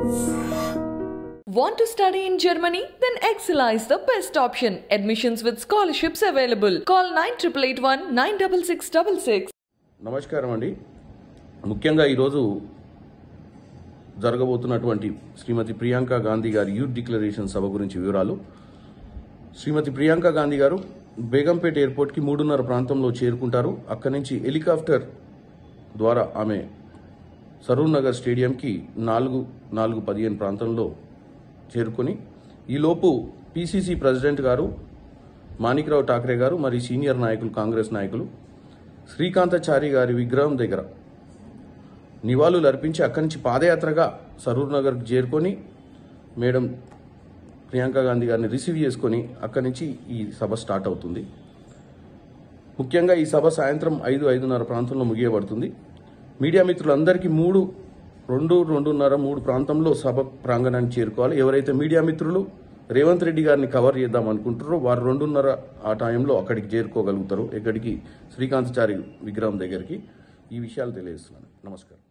Want to study in Germany? Then Excella is the best option. Admissions with scholarships available. Call 9881 96666. నమస్కారం అండి ముఖ్యంగా ఈరోజు జరగబోతున్నటువంటి శ్రీమతి ప్రియాంక గాంధీ గారి youth declaration సభ గురించి వివరాలు శ్రీమతి ప్రియాంక గాంధీ గారు బేగంపేట ఎయిర్పోర్ట్కి మూడున్నర ప్రాంతంలో చేరుకుంటారు అక్కడి నుంచి హెలికాప్టర్ ద్వారా ఆమె సరూర్ నగర్ స్టేడియంకి నాలుగు నాలుగు పదిహేను ప్రాంతంలో చేరుకొని ఈలోపు పిసిసి ప్రెసిడెంట్ గారు మాణిక్రావు ఠాక్రే గారు మరియు సీనియర్ నాయకులు కాంగ్రెస్ నాయకులు శ్రీకాంతాచారి గారి విగ్రహం దగ్గర నివాళులు అర్పించి అక్కడి నుంచి పాదయాత్రగా సరూర్ నగర్కి చేరుకొని మేడం ప్రియాంక గాంధీ గారిని రిసీవ్ చేసుకొని అక్కడి నుంచి ఈ సభ స్టార్ట్ అవుతుంది ముఖ్యంగా ఈ సభ సాయంత్రం ఐదు ఐదున్నర ప్రాంతంలో ముగియబడుతుంది మీడియా మిత్రులందరికీ మూడు రెండు రెండున్నర మూడు ప్రాంతంలో సభ ప్రాంగణానికి చేరుకోవాలి ఎవరైతే మీడియా మిత్రులు రేవంత్ రెడ్డి గారిని కవర్ చేద్దాం అనుకుంటారో వారు రెండున్నర ఆ టైంలో అక్కడికి చేరుకోగలుగుతారు ఎక్కడికి శ్రీకాంతచారి విగ్రహం దగ్గరికి ఈ విషయాలు తెలియజేస్తున్నాను నమస్కారం